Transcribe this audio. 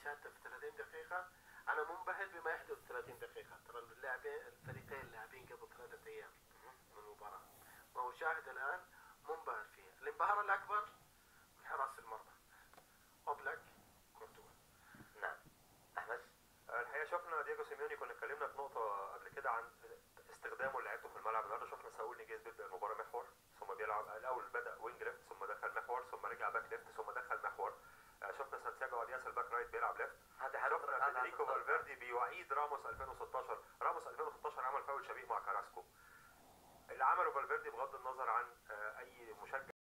شاته في 30 دقيقه انا منبهر بما يحدث في 30 دقيقه ترى اللاعبين الفريقين لاعبين قبل ثلاثه ايام من المباراه وأشاهد الان منبهر فيها الانبهار الاكبر من حراس المرمى اوبلاك كورتوا نعم احمد الحقيقه شفنا دييجو سيميوني كنا اتكلمنا في نقطه قبل كده عن استخدامه لعيبته في الملعب النهارده شفنا ساول نيجيز بيبدا المباراه محور ثم بيلعب الاول بدا وينج ليفت ثم دخل محور ثم رجع باك ليفت ثم دخل محور آه، شفنا سانتياغو ادياس الباك رايت بيلعب ليفت هذا حدث شفنا هذا فيدريكو حدث- فالفيردي بيعيد راموس 2016 راموس 2016 عمل فاول شبيه مع كاراسكو اللي عمله فالفيردي بغض النظر عن آه، اي مشجع